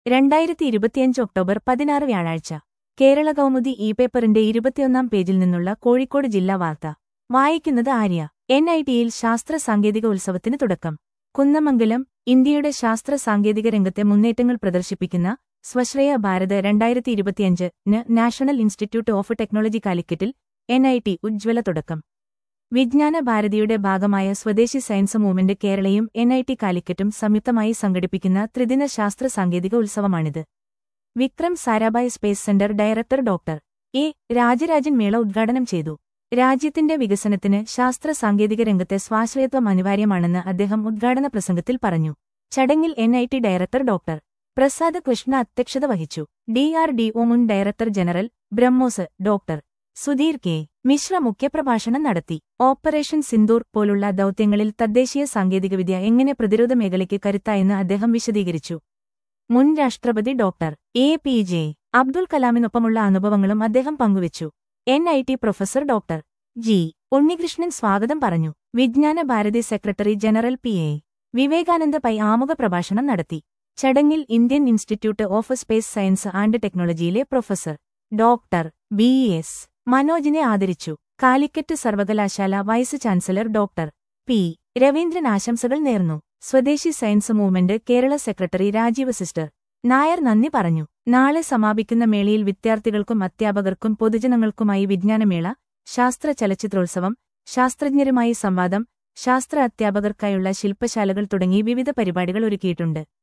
രണ്ടായിരത്തി ഇരുപത്തിയഞ്ച് ഒക്ടോബർ പതിനാറ് വ്യാഴാഴ്ച കേരള കൗമുദി ഇ പേപ്പറിന്റെ ഇരുപത്തിയൊന്നാം പേജിൽ നിന്നുള്ള കോഴിക്കോട് ജില്ലാ വാർത്ത വായിക്കുന്നത് ആര്യ എൻ ഐ ടിയിൽ ശാസ്ത്ര സാങ്കേതിക ഉത്സവത്തിന് തുടക്കം കുന്നമംഗലം ഇന്ത്യയുടെ ശാസ്ത്ര സാങ്കേതിക രംഗത്തെ മുന്നേറ്റങ്ങൾ പ്രദർശിപ്പിക്കുന്ന സ്വശ്രേയ ഭാരത് രണ്ടായിരത്തി ഇരുപത്തിയഞ്ച് ന് നാഷണൽ ഇൻസ്റ്റിറ്റ്യൂട്ട് ഓഫ് ടെക്നോളജി കാലിക്കറ്റിൽ എൻ ഐ ടി ഉജ്ജ്വല തുടക്കം വിജ്ഞാന ഭാരതിയുടെ ഭാഗമായ സ്വദേശി സയൻസ് മൂവ്മെന്റ് കേരളയും എൻ ഐ ടി കാലിക്കറ്റും സംയുക്തമായി സംഘടിപ്പിക്കുന്ന ത്രിദിന ശാസ്ത്ര സാങ്കേതിക ഉത്സവമാണിത് Vikram Sarabhai space centre director doctor A Rajarajan മേള ഉദ്ഘാടനം ചെയ്തു രാജ്യത്തിന്റെ വികസനത്തിന് ശാസ്ത്ര സാങ്കേതിക രംഗത്തെ സ്വാശ്രയത്വം അനിവാര്യമാണെന്ന് അദ്ദേഹം ഉദ്ഘാടന പ്രസംഗത്തിൽ പറഞ്ഞു ചടങ്ങിൽ N I T director doctor Prasad Krishna അധ്യക്ഷത വഹിച്ചു ഡി ആർ ഡി ഒ മുൻ director general BrahMos doctor Sudheer K Mishra മുഖ്യപ്രഭാഷണം നടത്തി ഓപ്പറേഷൻ സിന്ദൂർ പോലുള്ള ദൌത്യങ്ങളിൽ തദ്ദേശീയ സാങ്കേതികവിദ്യ എങ്ങനെ പ്രതിരോധ മേഖലയ്ക്ക് കരുത്തായെന്ന് അദ്ദേഹം വിശദീകരിച്ചു മുൻ രാഷ്ട്രപതി doctor A P J Abdul കലാമിനൊപ്പമുള്ള അനുഭവങ്ങളും അദ്ദേഹം പങ്കുവച്ചു N I T professor doctor G Unnikrishnan സ്വാഗതം പറഞ്ഞു Vijnana Bharati secretary general P A Vivekananda Pai ആമുഖ പ്രഭാഷണം നടത്തി ചടങ്ങിൽ Indian institute of space science and ടെക്നോളജിയിലെ പ്രൊഫസർ ഡോക്ടർ ബി എസ് മനോജിനെ ആദരിച്ചു കാലിക്കറ്റ് സർവകലാശാല vice chancellor doctor P Raveendran ആശംസകൾ നേർന്നു Swadeshi science movement Kerala secretary Rajeev sister Nair നന്ദി പറഞ്ഞു നാളെ സമാപിക്കുന്ന മേളയിൽ വിദ്യാർത്ഥികൾക്കും അധ്യാപകർക്കും പൊതുജനങ്ങൾക്കുമായി വിജ്ഞാനമേള ശാസ്ത്ര ചലച്ചിത്രോത്സവം ശാസ്ത്രജ്ഞരുമായി സംവാദം ശാസ്ത്ര അധ്യാപകർക്കായുള്ള ശില്പശാലകൾ തുടങ്ങി വിവിധ പരിപാടികൾ ഒരുക്കിയിട്ടുണ്ട്